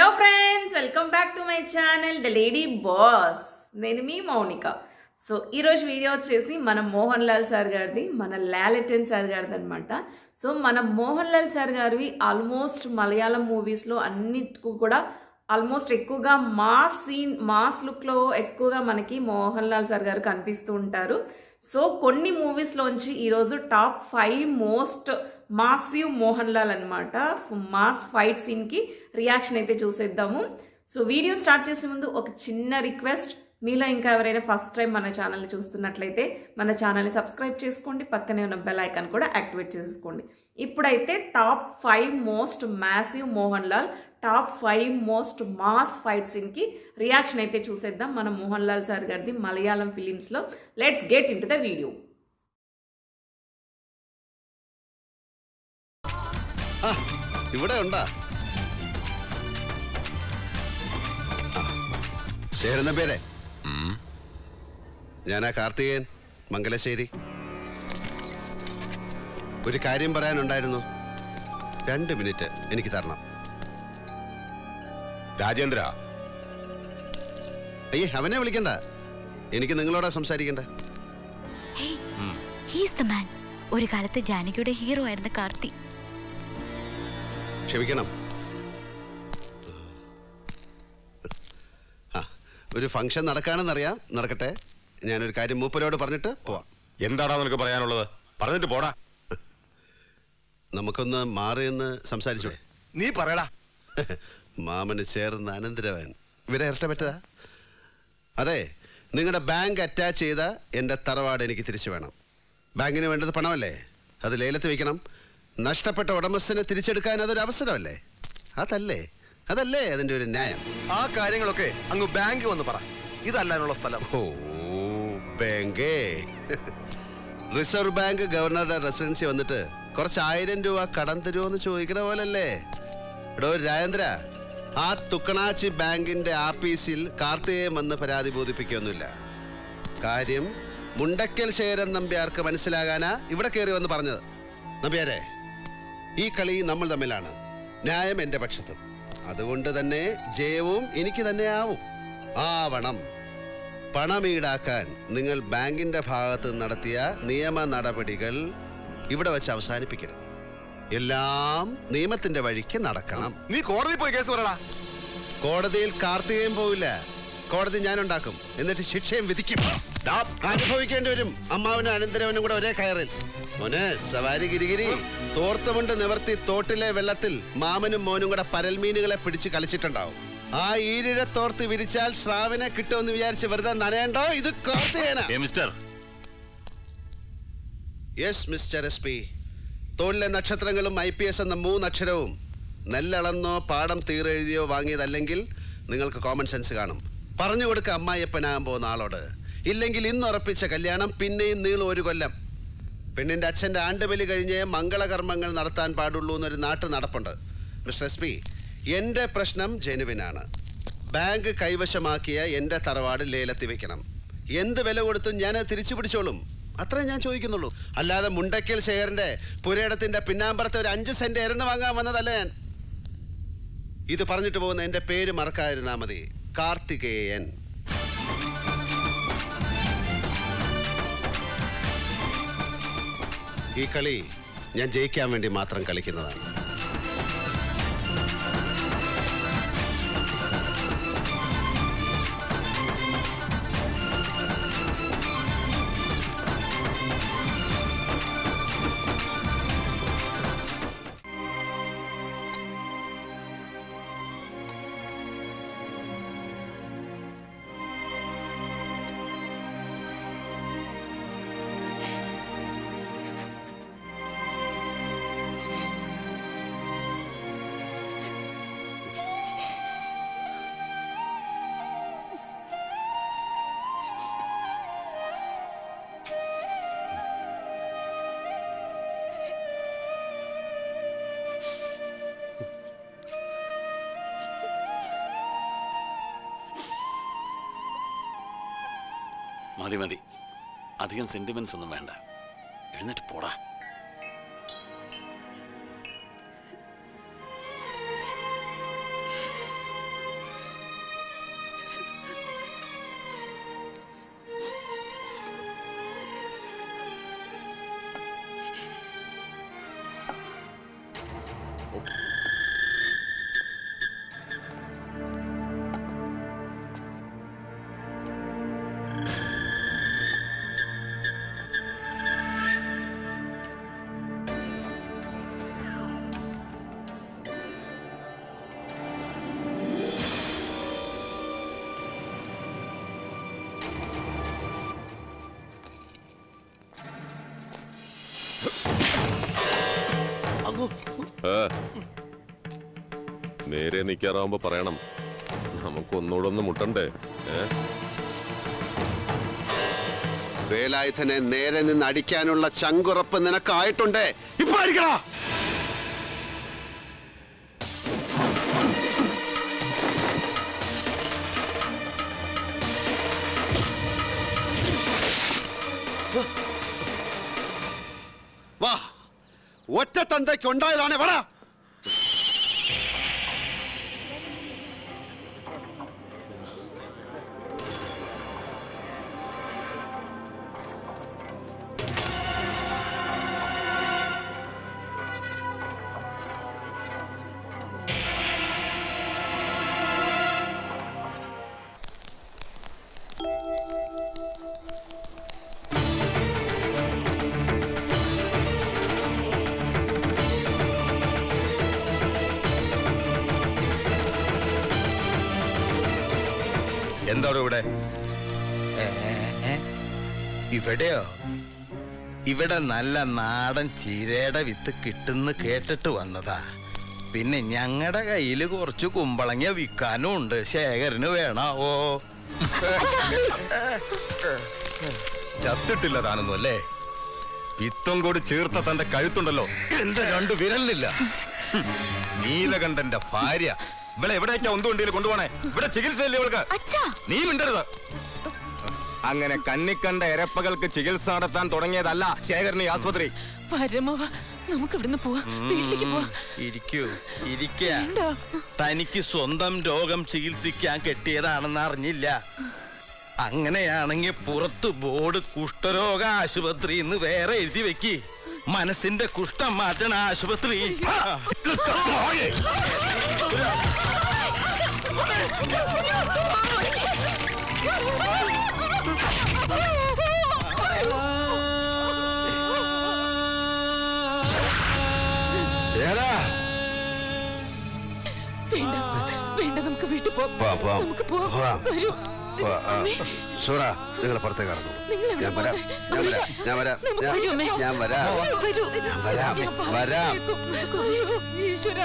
Friends welcome back to my channel the lady boss నేను మీ Mounika so ఈరోజు video వచ్చేసి మన మోహన్ లాల్ సార్ గారిది మన లాలెటన్ సార్ గారిది అనమాట సో మన మోహన్ లాల్ సార్ గారివి ఆల్మోస్ట్ మలయాళం మూవీస్లో అన్నిటికీ కూడా ఆల్మోస్ట్ ఎక్కువగా మాస్ సీన్ మాస్ లుక్లో ఎక్కువగా మనకి మోహన్ లాల్ సార్ గారు కనిపిస్తూ ఉంటారు సో కొన్ని మూవీస్లోంచి ఈరోజు top five most massive Mohan Lal అనమాట మాస్ ఫైట్ సీన్కి రియాక్షన్ అయితే చూసేద్దాము సో వీడియో స్టార్ట్ చేసే ముందు ఒక చిన్న రిక్వెస్ట్ మీలో ఇంకా ఎవరైనా ఫస్ట్ టైం మన ఛానల్ని చూస్తున్నట్లయితే మన ఛానల్ని సబ్స్క్రైబ్ చేసుకోండి పక్కనే ఉన్న బెల్ ఐకాన్ కూడా యాక్టివేట్ చేసేసుకోండి ఇప్పుడైతే top five most massive Mohan Lal top five most mass fight సీన్కి రియాక్షన్ అయితే చూసేద్దాం మన మోహన్ లాల్ సార్ గారిది మలయాళం ఫిలిమ్స్లో let's get into the video ആ, ഇവിടെ ഉണ്ടാ ആ, ചേരുന്ന പേരെ ഞാനാ കാർത്തികേയൻ മംഗലശ്ശേരി ഒരു കാര്യം പറയാനുണ്ടായിരുന്നു രണ്ട് മിനിറ്റ് എനിക്ക് തരണം രാജേന്ദ്ര അയ്യേ അവനെ വിളിക്കണ്ട എനിക്ക് നിങ്ങളോടാ സംസാരിക്കണ്ട ഹീസ് ദ മാൻ ഒരു കാലത്ത് ജാനകിയുടെ ഹീറോ ആയിരുന്ന കാർത്തി ക്ഷമിക്കണം ആ ഒരു ഫംഗ്ഷൻ നടക്കാണെന്നറിയാം നടക്കട്ടെ ഞാനൊരു കാര്യം മൂപ്പരോട് പറഞ്ഞിട്ട് പോവാം എന്താടാ നിനക്ക് പറയാനുള്ളത് പറഞ്ഞിട്ട് പോടാ നമുക്കൊന്ന് മാറിയെന്ന് സംസാരിച്ചോ നീ പറയടാ മാമന് ചേർന്ന് അനന്തരവൻ ഇവരെ ഇരട്ട പറ്റതാ അതെ നിങ്ങളുടെ ബാങ്ക് അറ്റാച്ച് ചെയ്ത എൻ്റെ തറവാട് എനിക്ക് തിരിച്ചു വേണം ബാങ്കിന് വേണ്ടത് പണമല്ലേ അത് ലേലത്ത് വെക്കണം നഷ്ടപ്പെട്ട ഉടമസ്ഥനെ തിരിച്ചെടുക്കാൻ അതൊരു അവസരമല്ലേ അതല്ലേ അതല്ലേ അതിൻ്റെ ഒരു ന്യായം ആ കാര്യങ്ങളൊക്കെ അങ്ങ് ബാങ്ക് വന്ന് പറ ഇതല്ലാനുള്ള സ്ഥലം ഓ ബാങ്കേ റിസർവ് ബാങ്ക് ഗവർണറുടെ റെസിഡൻസി വന്നിട്ട് കുറച്ച് ആയിരം രൂപ കടം തരുമോ എന്ന് ചോദിക്കണ പോലല്ലേ എടോ രാജേന്ദ്ര ആ തുക്കണാച്ചി ബാങ്കിന്റെ ആഫീസിൽ കാർത്തികേയം വന്ന് പരാതി ബോധിപ്പിക്കുകയൊന്നുമില്ല കാര്യം മുണ്ടക്കൽ ശേരൻ നമ്പ്യാർക്ക് മനസ്സിലാകാനാ ഇവിടെ കയറി വന്ന് പറഞ്ഞത് നമ്പ്യാരെ ഈ കളി നമ്മൾ തമ്മിലാണ് ന്യായം എൻ്റെ പക്ഷത്തും അതുകൊണ്ട് തന്നെ ജയവും എനിക്ക് തന്നെ ആവും ആവണം പണം ഈടാക്കാൻ നിങ്ങൾ ബാങ്കിന്റെ ഭാഗത്ത് നടത്തിയ നിയമ നടപടികൾ ഇവിടെ വെച്ച് അവസാനിപ്പിക്കണം എല്ലാം നിയമത്തിന്റെ വഴിക്ക് നടക്കണം നീ കോടതി പോയി കേസ് പറയടാ കോടതിയിൽ കാർത്തികയും പോവില്ല കോടതി ഞാൻ ഉണ്ടാക്കും എന്നിട്ട് ശിക്ഷയും വിധിക്കും ദാ, അനുഭവിക്കേണ്ടി വരും അമ്മാവനും അനന്തരവനും കൂടെ ഒരേ കയറിൽ മോനെ സവാരി ഗിരിഗിരി തോർത്തുമുണ്ട് നിവർത്തി തോട്ടിലെ വെള്ളത്തിൽ മാമനും മോനും കൂടെ പരൽമീനുകളെ പിടിച്ച് കളിച്ചിട്ടുണ്ടാവും ആ ഈരിഴ തോർത്ത് വിരിച്ചാൽ ശ്രാവിനെ കിട്ടുമെന്ന് വിചാരിച്ച് വെറുതെ നനയണ്ടോ ഇത് കാർത്തികേന ഏ mister yes mister S P തോളിലെ നക്ഷത്രങ്ങളും ഐ പി എസ് എന്ന മൂന്നക്ഷരവും നെല്ലളന്നോ പാടം തീരെഴുതിയോ വാങ്ങിയതല്ലെങ്കിൽ നിങ്ങൾക്ക് കോമൺ സെൻസ് കാണും പറഞ്ഞു കൊടുക്ക അമ്മായിയപ്പനാകാൻ പോകുന്ന ആളോട് ഇല്ലെങ്കിൽ ഇന്ന് ഉറപ്പിച്ച കല്യാണം പിന്നെയും നീളും ഒരു കൊല്ലം പെണ്ണിന്റെ അച്ഛൻ്റെ ആണ്ടുബലി കഴിഞ്ഞ് മംഗളകർമ്മങ്ങൾ നടത്താൻ പാടുള്ളൂ എന്നൊരു നാട്ടു നടപ്പുണ്ട് മിസ്റ്റർ എസ് പി എൻ്റെ പ്രശ്നം ജെനുവിനാണ് ബാങ്ക് കൈവശമാക്കിയ എൻ്റെ തറവാട് ലേലത്തി വെക്കണം എന്ത് വില കൊടുത്തും ഞാൻ തിരിച്ചു പിടിച്ചോളും അത്രേ ഞാൻ ചോദിക്കുന്നുള്ളൂ അല്ലാതെ മുണ്ടക്കൽ ഷെയറിന്റെ പുരയിടത്തിന്റെ പിന്നാമ്പറത്തെ ഒരു അഞ്ച് സെന്റ് എരന്ന് വാങ്ങാൻ വന്നതല്ല ഞാൻ ഇത് പറഞ്ഞിട്ട് പോകുന്ന എൻ്റെ പേര് മറക്കാതിരുന്നാ മതി കാർത്തികേയൻ ഈ കളി ഞാൻ ജയിക്കാൻ വേണ്ടി മാത്രം കളിക്കുന്നതാണ് മതി മതി അധികം സെന്റിമെന്റ്സ് ഒന്നും വേണ്ട എഴുന്നേറ്റ് പോടാ ഏ, നേരെ നിൽക്കാറാവുമ്പോ പറയണം നമുക്ക് ഒന്നുകൂടെ ഒന്ന് മുട്ടണ്ടേ ഏ വേലായുധനെ നേരെ നിന്ന് അടിക്കാനുള്ള ചങ്കുറപ്പ് നിനക്കായിട്ടുണ്ട് ഇപ്പൊ അടിക്കടാ വാ ഒറ്റ തന്തയ്ക്ക് ഉണ്ടായതാണ് വട എന്താണ് ഇവിടെ ഏ, ഏ, ഇവിടെയോ ഇവിടെ നല്ല നാടൻ ചീരയുടെ വിത്ത് കിട്ടുന്ന് കേട്ടിട്ട് വന്നതാ പിന്നെ ഞങ്ങളുടെ കയ്യിൽ കുറച്ച് കുമ്പളങ്ങ വിൽക്കാനും ഉണ്ട് ശേഖരന് വേണാവോ ചത്തിട്ടില്ല താനൊന്നും അല്ലേ പിത്തം കൂടി ചേർത്ത തന്റെ കഴുത്തുണ്ടല്ലോ എന്റെ രണ്ട് വിരലില്ല നീലകണ്ഠന്റെ ഭാര്യ ഇവിടെ എവിടേക്കാ ഒന്നുകൊണ്ടിയിൽ കൊണ്ടുപോണേ ഇവിടെ ചികിത്സയില്ലേ ഇവൾക്ക് അച്ഛാ നീ മിണ്ടരുത് അങ്ങനെ കണ്ണിക്കണ്ട എരപ്പകൾക്ക് ചികിത്സ നടത്താൻ തുടങ്ങിയതല്ല ശേഖരൻ ഈ ആസ്പത്രി പരമവ നമുക്ക് ഇവിടുന്ന് പോവാ വീട്ടിലേക്ക് പോവാ ഇരിക്കൂ ഇരിക്ക തനിക്ക് സ്വന്തം രോഗം ചികിത്സിക്കാൻ കെട്ടിയതാണെന്ന് അറിഞ്ഞില്ല അങ്ങനെയാണെങ്കിൽ പുറത്ത് ബോർഡ് കുഷ്ഠരോഗ ആശുപത്രി എന്ന് വേറെ എഴുതി വെക്ക് മനസ്സിന്റെ കുഷ്ഠം മാറ്റണ ആശുപത്രി വേണ്ട വേണ്ട നമുക്ക് വീട്ടിൽ വാ, പോവാം പോവാം. നമുക്ക് പോവാം പോവാം. വരൂ വാ, ആ. അമ്മേ, സൂറ നിങ്ങൾ പുറത്തേക്ക് കടന്നു നിങ്ങൾ എവിടെ ഞാൻ വരാം പോവാ? ഞാൻ വരാം ഞാൻ വരാം നമുക്ക് ഞാൻ- വരൂ, അമ്മേ. ഞാൻ വരാം വരൂ ഞാൻ വരാം, ഞാൻ പറയുന്നത് വരാം. കേൾക്കൂ. അയ്യോ, ഈശ്വരാ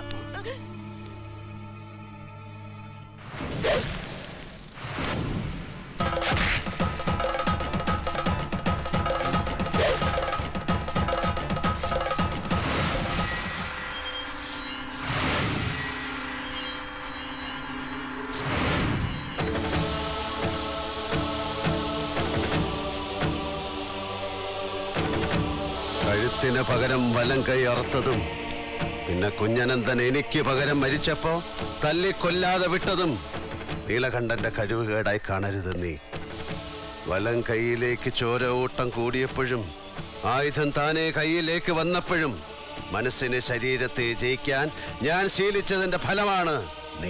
കഴുത്തിന് പകരം വലം കൈ അറുത്തതും പിന്നെ കുഞ്ഞനന്തൻ എനിക്ക് പകരം മരിച്ചപ്പോ തല്ലിക്കൊല്ലാതെ വിട്ടതും നീലകണ്ഠന്റെ കഴിവുകേടായി കാണരുത് നീ വലം കൈയിലേക്ക് ചോര ഊട്ടം കൂടിയപ്പോഴും ആയുധം താനെ കയ്യിലേക്ക് വന്നപ്പോഴും മനസ്സിന് ശരീരത്തെ ജയിക്കാൻ ഞാൻ ശീലിച്ചതിന്റെ ഫലമാണ് നീ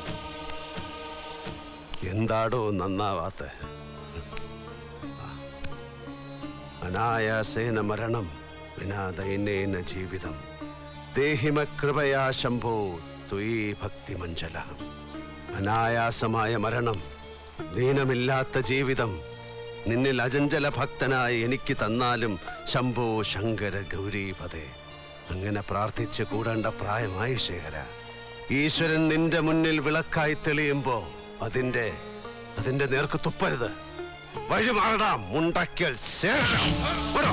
എന്താടോ നന്നാവാത്ത അനായാസേന മരണം വിനാ ദൈന്യേന ജീവിതം ദേഹിമ കൃപയാ ശംഭോ ത്വയീ ഭക്തിമഞ്ജല അനായാസമായ മരണം ദീനമില്ലാത്ത ജീവിതം നിന്നിൽ അചഞ്ചല ഭക്തനായി എനിക്ക് തന്നാലും ശംഭോ ശങ്കര ഗൗരീപതേ അങ്ങനെ പ്രാർത്ഥിച്ച് കൂടേണ്ട പ്രായമായി ശേഖര ഈശ്വരൻ നിന്റെ മുന്നിൽ വിളക്കായി തെളിയുമ്പോ അതിന്റെ അതിന്റെ നേർക്ക് തുപ്പരുത് വഴി മാറടാം മുണ്ടക്കൽ ശേഖരം വരോ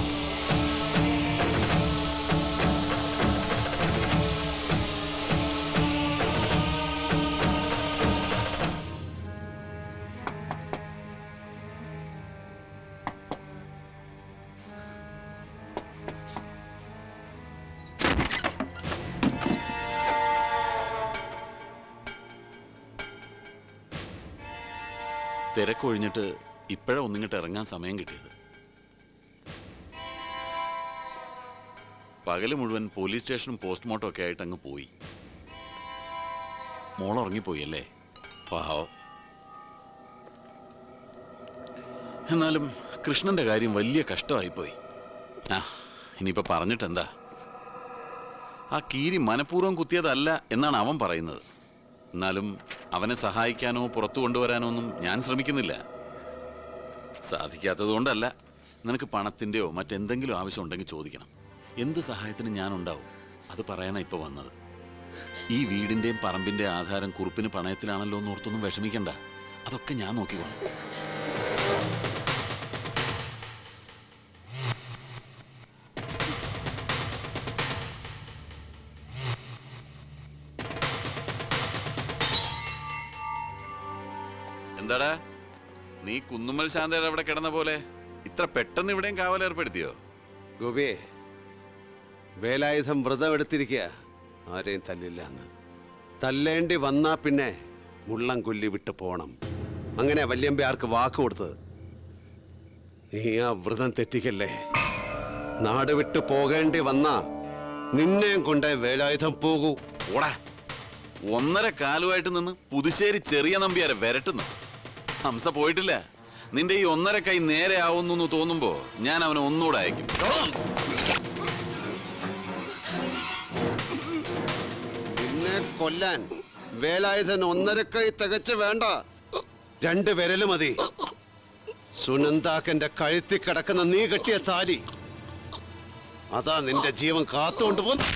തിരക്കൊഴിഞ്ഞിട്ട് ഇപ്പോഴാ ഒന്നിങ്ങോട്ട് ഇറങ്ങാൻ സമയം കിട്ടിയത് പകല് മുഴുവൻ പോലീസ് സ്റ്റേഷനും പോസ്റ്റ്മോർട്ടം ഒക്കെ ആയിട്ട് അങ്ങ് പോയി മോൾ ഉറങ്ങിപ്പോയി അല്ലേ പാവം എന്നാലും കൃഷ്ണന്റെ കാര്യം വലിയ കഷ്ടമായിപ്പോയി ആ ഇനിയിപ്പോ പറഞ്ഞിട്ടെന്താ ആ കീരി മനഃപൂർവ്വം കുത്തിയതല്ല എന്നാണ് അവൻ പറയുന്നത് എന്നാലും അവനെ സഹായിക്കാനോ പുറത്തു കൊണ്ടുവരാനോ ഒന്നും ഞാൻ ശ്രമിക്കുന്നില്ല സാധിക്കാത്തത് കൊണ്ടല്ല നിനക്ക് പണത്തിൻ്റെയോ മറ്റെന്തെങ്കിലും ആവശ്യം ഉണ്ടെങ്കിൽ ചോദിക്കണം എന്ത് സഹായത്തിനും ഞാൻ ഉണ്ടാവും അത് പറയാനാ ഇപ്പൊ വന്നത് ഈ വീടിന്റെയും പറമ്പിന്റെ ആധാരം കുറുപ്പിന് പണയത്തിലാണല്ലോ എന്ന് ഓർത്തൊന്നും വിഷമിക്കണ്ട അതൊക്കെ ഞാൻ നോക്കിക്കോളാം എന്താടാ നീ കുന്നുമ്മൽ ശാന്തയുടെ അവിടെ കിടന്ന പോലെ ഇത്ര പെട്ടെന്ന് ഇവിടെയും കാവലേർപ്പെടുത്തിയോ ഗോപിയെ വേലായുധം വ്രതം എടുത്തിരിക്കുക ആരെയും തല്ലില്ല എന്ന് തല്ലേണ്ടി വന്നാ പിന്നെ മുള്ളം കൊല്ലി വിട്ട് പോണം അങ്ങനെ വല്യമ്പി ആർക്ക് വാക്ക് കൊടുത്തത് നീ ആ വ്രതം തെറ്റിക്കല്ലേ നാട് വിട്ട് പോകേണ്ടി വന്നാ നിന്നെയും കൊണ്ടേ വേലായുധം പോകൂ ഓടാ ഒന്നര കാലുമായിട്ട് നിന്ന് പുതുശ്ശേരി ചെറിയ നമ്പിയാരെ വരട്ടുന്നു ഹംസ പോയിട്ടില്ല നിന്റെ ഈ ഒന്നര കൈ നേരെ ആവുന്നു എന്ന് തോന്നുമ്പോ ഞാൻ അവനെ ഒന്നുകൂടെ അയക്കും നിന്നെ കൊല്ലാൻ വേലായുധൻ ഒന്നര കൈ തികച്ച് വേണ്ട രണ്ട് വിരല് മതി സുനന്താക്കന്റെ കഴുത്തി കിടക്കുന്ന നീ കെട്ടിയ താലി അതാ നിന്റെ ജീവൻ കാത്തുകൊണ്ട് പോന്നു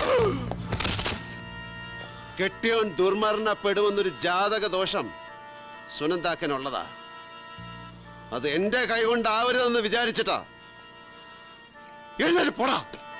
കെട്ടിയോൻ ദുർമരണപ്പെടുമെന്നൊരു ജാതക ദോഷം സുനന്താക്കനുള്ളതാ അത് എന്റെ കൈ കൊണ്ടാവരുതെന്ന് വിചാരിച്ചിട്ടാ എഴുന്നേറ്റ് പോടാ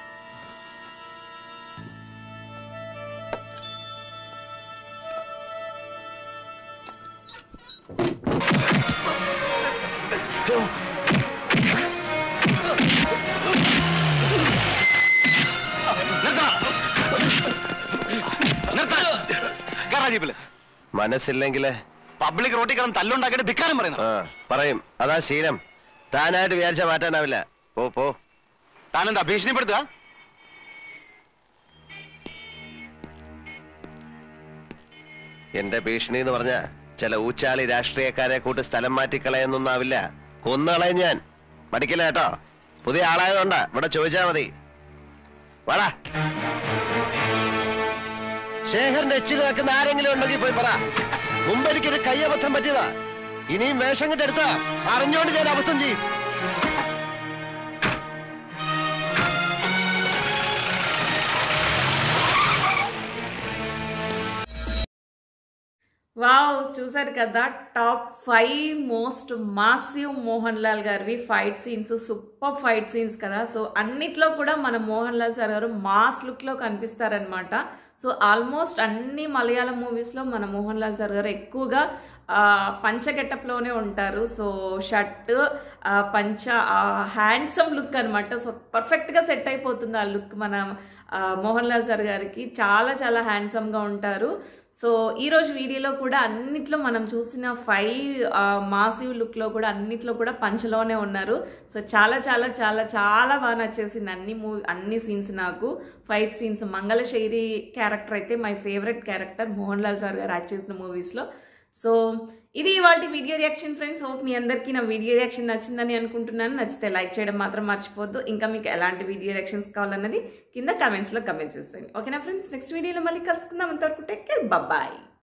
മനസ്സില്ലെങ്കില് പബ്ലിക് റോട്ടിൽ കിടന്ന് തല്ലുണ്ടാക്കിയിട്ട് ധിക്കാരം പറയുന്നു ആ പറയും അതാ ശീലം താനായിട്ട് വിചാരിച്ചാ മാറ്റാനാവില്ല പോ പോ താനെന്താ ഭീഷണിപ്പെടുത്തുക എന്റെ ഭീഷണി എന്ന് പറഞ്ഞ ചില ഊച്ചാളി രാഷ്ട്രീയക്കാരെ കൂട്ട് സ്ഥലം മാറ്റിക്കളയെന്നൊന്നാവില്ല കൊന്നുകളയും ഞാൻ മടിക്കില്ല കേട്ടോ പുതിയ ആളായതുകൊണ്ടാ ഇവിടെ ചോദിച്ചാ മതി വാടാ ശേഖറിന്റെ എച്ചിൽ നിൽക്കുന്ന ആരെങ്കിലും ഉണ്ടെങ്കിൽ പോയി പറ മുമ്പ് എനിക്കൊരു കയ്യബദ്ധം പറ്റിയതാ ഇനിയും വേഷം കെട്ടെടുത്താ അറിഞ്ഞോണ്ട് ഞാൻ അബദ്ധം ചെയ്യും వావ్ చూసారు కదా top five most massive Mohan Lal గారివి fight scenes super fight scenes కదా సో అన్నిట్లో కూడా మన మోహన్ లాల్ సార్ గారు మాస్ లుక్లో కనిపిస్తారనమాట సో ఆల్మోస్ట్ అన్ని మలయాళం మూవీస్లో మన మోహన్ లాల్ సార్ గారు ఎక్కువగా ఆ, పంచ గెటప్లోనే ఉంటారు సో షర్ట్ ఆ, పంచ హ్యాండ్సమ్ లుక్ అనమాట సో పర్ఫెక్ట్గా సెట్ అయిపోతుంది ఆ లుక్ మన ఆ, మోహన్ లాల్ సార్ గారికి చాలా చాలా హ్యాండ్సమ్గా ఉంటారు సో ఈరోజు వీడియోలో కూడా అన్నిట్లో మనం చూసిన ఫైవ్ మాసివ్ లుక్లో కూడా అన్నిట్లో కూడా పంచలోనే ఉన్నారు సో చాలా చాలా చాలా చాలా బాగా నచ్చేసింది అన్ని మూవీ అన్ని సీన్స్ నాకు ఫైట్ సీన్స్ మంగళశైరి క్యారెక్టర్ అయితే my favourite character Mohan Lal sir గారు యాక్ట్ చేసిన మూవీస్లో సో ఇది ఇవాళ వీడియో రియాక్షన్ ఫ్రెండ్స్ హోప్ మీ అందరికీ నా వీడియో రియాక్షన్ నచ్చిందని అనుకుంటున్నాను నచ్చితే లైక్ చేయడం మాత్రం మర్చిపోద్దు ఇంకా మీకు ఎలాంటి వీడియో రియాక్షన్స్ కావాలన్నది కింద కమెంట్స్లో కమెంట్ చేసేయండి ఓకేనా ఫ్రెండ్స్ నెక్స్ట్ వీడియోలో మళ్ళీ కలుసుకుందాం అంతవరకు టేక్ కేర్ బాయ్